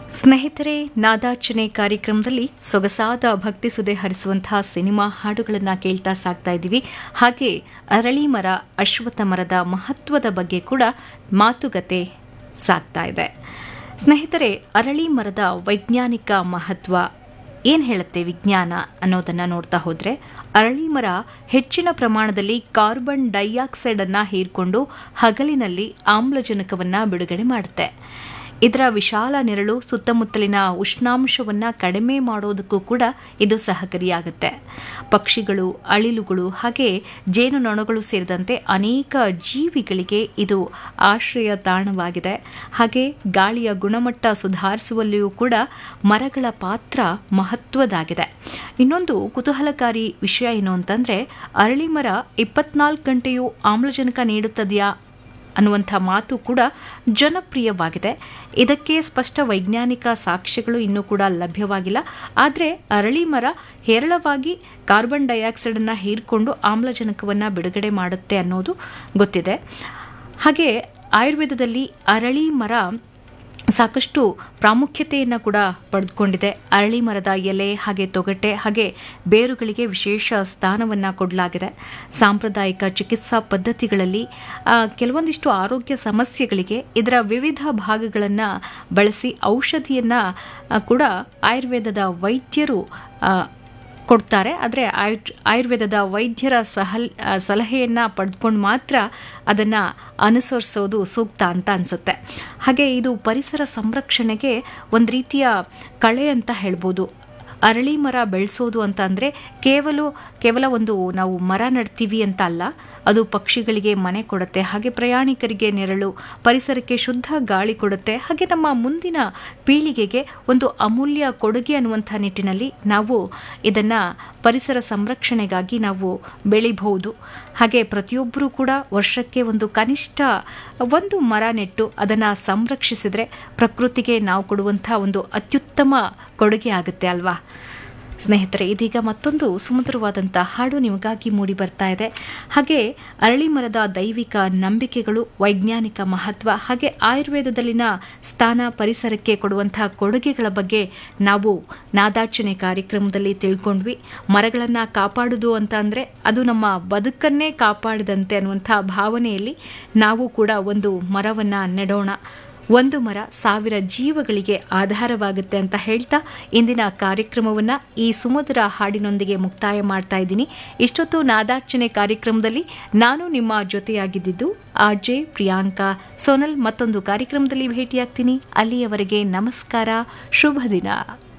ಸ್ನೇಹಿತರೆ ನಾದಾರ್ಚನೆ ಕಾರ್ಯಕ್ರಮದಲ್ಲಿ ಸೊಗಸಾದ ಭಕ್ತಿ ಸುದೆ ಹರಿಸುವಂತಹ ಸಿನಿಮಾ ಹಾಡುಗಳನ್ನು ಕೇಳ್ತಾ ಸಾಕ್ತಾ ಇದ್ದೀವಿ ಹಾಗೆ ಅರಳಿ ಮರ ಅಶ್ವತ್ಥ ಮರದ ಮಹತ್ವದ ಬಗ್ಗೆ ಕೂಡ ಮಾತುಕತೆ ಸಾಗ್ತಾ ಇದೆ ಸ್ನೇಹಿತರೆ ಅರಳಿ ಮರದ ವೈಜ್ಞಾನಿಕ ಮಹತ್ವ ಏನು ಹೇಳುತ್ತೆ ವಿಜ್ಞಾನ ಅನ್ನೋದನ್ನು ನೋಡ್ತಾ ಹೋದರೆ ಅರಳಿ ಮರ ಹೆಚ್ಚಿನ ಪ್ರಮಾಣದಲ್ಲಿ ಕಾರ್ಬನ್ ಡೈಆಕ್ಸೈಡ್ ಅನ್ನು ಹೀರ್ಕೊಂಡು ಹಗಲಿನಲ್ಲಿ ಆಮ್ಲಜನಕವನ್ನು ಬಿಡುಗಡೆ ಮಾಡುತ್ತೆ ಇದರ ವಿಶಾಲ ನೆರಳು ಸುತ್ತಮುತ್ತಲಿನ ಉಷ್ಣಾಂಶವನ್ನು ಕಡಿಮೆ ಮಾಡೋದಕ್ಕೂ ಕೂಡ ಇದು ಸಹಕಾರಿಯಾಗುತ್ತೆ ಪಕ್ಷಿಗಳು ಅಳಿಲುಗಳು ಹಾಗೆ ಜೇನುನೊಣಗಳು ಸೇರಿದಂತೆ ಅನೇಕ ಜೀವಿಗಳಿಗೆ ಇದು ಆಶ್ರಯ ತಾಣವಾಗಿದೆ ಹಾಗೆ ಗಾಳಿಯ ಗುಣಮಟ್ಟ ಸುಧಾರಿಸುವಲ್ಲಿಯೂ ಕೂಡ ಮರಗಳ ಪಾತ್ರ ಮಹತ್ವದಾಗಿದೆ ಇನ್ನೊಂದು ಕುತೂಹಲಕಾರಿ ವಿಷಯ ಏನು ಅಂತಂದರೆ ಅರಳಿ ಮರ ಇಪ್ಪತ್ನಾಲ್ಕು ಗಂಟೆಯೂ ಆಮ್ಲಜನಕ ನೀಡುತ್ತದೆಯಾ ಅನ್ನುವಂಥ ಮಾತು ಕೂಡ ಜನಪ್ರಿಯವಾಗಿದೆ ಇದಕ್ಕೆ ಸ್ಪಷ್ಟ ವೈಜ್ಞಾನಿಕ ಸಾಕ್ಷ್ಯಗಳು ಇನ್ನೂ ಕೂಡ ಲಭ್ಯವಾಗಿಲ್ಲ ಆದರೆ ಅರಳಿ ಮರ ಹೇರಳವಾಗಿ ಕಾರ್ಬನ್ ಡೈಆಕ್ಸೈಡನ್ನು ಹೀರ್ಕೊಂಡು ಆಮ್ಲಜನಕವನ್ನು ಬಿಡುಗಡೆ ಮಾಡುತ್ತೆ ಅನ್ನೋದು ಗೊತ್ತಿದೆ ಹಾಗೆ ಆಯುರ್ವೇದದಲ್ಲಿ ಅರಳಿ ಮರ ಸಾಕಷ್ಟು ಪ್ರಾಮುಖ್ಯತೆಯನ್ನು ಕೂಡ ಪಡೆದುಕೊಂಡಿದೆ ಅರಳಿ ಮರದ ಎಲೆ ಹಾಗೆ ತೊಗಟೆ ಹಾಗೆ ಬೇರುಗಳಿಗೆ ವಿಶೇಷ ಸ್ಥಾನವನ್ನು ಕೊಡಲಾಗಿದೆ ಸಾಂಪ್ರದಾಯಿಕ ಚಿಕಿತ್ಸಾ ಪದ್ಧತಿಗಳಲ್ಲಿ ಕೆಲವೊಂದಿಷ್ಟು ಆರೋಗ್ಯ ಸಮಸ್ಯೆಗಳಿಗೆ ಇದರ ವಿವಿಧ ಭಾಗಗಳನ್ನು ಬಳಸಿ ಔಷಧಿಯನ್ನು ಕೂಡ ಆಯುರ್ವೇದದ ವೈದ್ಯರು ಕೊಡ್ತಾರೆ ಆದರೆ ಆಯು ಆಯುರ್ವೇದದ ವೈದ್ಯರ ಸಹಲ್ ಸಲಹೆಯನ್ನು ಪಡೆದುಕೊಂಡು ಮಾತ್ರ ಅದನ್ನು ಅನುಸರಿಸೋದು ಸೂಕ್ತ ಅಂತ ಅನಿಸುತ್ತೆ ಹಾಗೆ ಇದು ಪರಿಸರ ಸಂರಕ್ಷಣೆಗೆ ಒಂದು ರೀತಿಯ ಕಳೆ ಅಂತ ಹೇಳ್ಬೋದು ಅರಳಿ ಮರ ಬೆಳೆಸೋದು ಅಂತ ಅಂದರೆ ಕೇವಲ ಕೇವಲ ಒಂದು ನಾವು ಮರ ನೆಡ್ತೀವಿ ಅಂತ ಅಲ್ಲ ಅದು ಪಕ್ಷಿಗಳಿಗೆ ಮನೆ ಕೊಡುತ್ತೆ ಹಾಗೆ ಪ್ರಯಾಣಿಕರಿಗೆ ನೆರಳು ಪರಿಸರಕ್ಕೆ ಶುದ್ಧ ಗಾಳಿ ಕೊಡುತ್ತೆ ಹಾಗೆ ನಮ್ಮ ಮುಂದಿನ ಪೀಳಿಗೆಗೆ ಒಂದು ಅಮೂಲ್ಯ ಕೊಡುಗೆ ಅನ್ನುವಂಥ ನಿಟ್ಟಿನಲ್ಲಿ ನಾವು ಇದನ್ನು ಪರಿಸರ ಸಂರಕ್ಷಣೆಗಾಗಿ ನಾವು ಬೆಳಿಬಹುದು ಹಾಗೆ ಪ್ರತಿಯೊಬ್ಬರೂ ಕೂಡ ವರ್ಷಕ್ಕೆ ಒಂದು ಕನಿಷ್ಠ ಒಂದು ಮರ ನೆಟ್ಟು ಅದನ್ನು ಸಂರಕ್ಷಿಸಿದರೆ ಪ್ರಕೃತಿಗೆ ನಾವು ಕೊಡುವಂಥ ಒಂದು ಅತ್ಯುತ್ತಮ ಕೊಡುಗೆ ಆಗುತ್ತೆ ಅಲ್ವಾ ಸ್ನೇಹಿತರೆ ಇದೀಗ ಮತ್ತೊಂದು ಸುಮಧುರವಾದಂಥ ಹಾಡು ನಿಮಗಾಗಿ ಮೂಡಿ ಬರ್ತಾ ಇದೆ ಹಾಗೆ ಅರಳಿ ಮರದ ದೈವಿಕ ನಂಬಿಕೆಗಳು ವೈಜ್ಞಾನಿಕ ಮಹತ್ವ ಹಾಗೆ ಆಯುರ್ವೇದದಲ್ಲಿನ ಸ್ಥಾನ ಪರಿಸರಕ್ಕೆ ಕೊಡುವಂತಹ ಕೊಡುಗೆಗಳ ಬಗ್ಗೆ ನಾವು ನಾದಾರ್ಚನೆ ಕಾರ್ಯಕ್ರಮದಲ್ಲಿ ತಿಳ್ಕೊಂಡ್ವಿ ಮರಗಳನ್ನು ಕಾಪಾಡುವುದು ಅಂತ ಅಂದರೆ ಅದು ನಮ್ಮ ಬದುಕನ್ನೇ ಕಾಪಾಡಿದಂತೆ ಅನ್ನುವಂಥ ಭಾವನೆಯಲ್ಲಿ ನಾವು ಕೂಡ ಒಂದು ಮರವನ್ನು ನೆಡೋಣ ಒಂದು ಮರ ಸಾವಿರ ಜೀವಗಳಿಗೆ ಆಧಾರವಾಗುತ್ತೆ ಅಂತ ಹೇಳ್ತಾ ಇಂದಿನ ಕಾರ್ಯಕ್ರಮವನ್ನು ಈ ಸುಮಧುರ ಹಾಡಿನೊಂದಿಗೆ ಮುಕ್ತಾಯ ಮಾಡ್ತಾ ಇದ್ದೀನಿ ಇಷ್ಟೊತ್ತು ನಾದಾರ್ಚನೆ ಕಾರ್ಯಕ್ರಮದಲ್ಲಿ ನಾನು ನಿಮ್ಮ ಜೊತೆಯಾಗಿದ್ದಿದ್ದು ಆರ್ ಜೆ ಪ್ರಿಯಾಂಕಾ ಸೋನಲ್ ಮತ್ತೊಂದು ಕಾರ್ಯಕ್ರಮದಲ್ಲಿ ಭೇಟಿಯಾಗ್ತೀನಿ ಅಲ್ಲಿಯವರೆಗೆ ನಮಸ್ಕಾರ ಶುಭ ದಿನ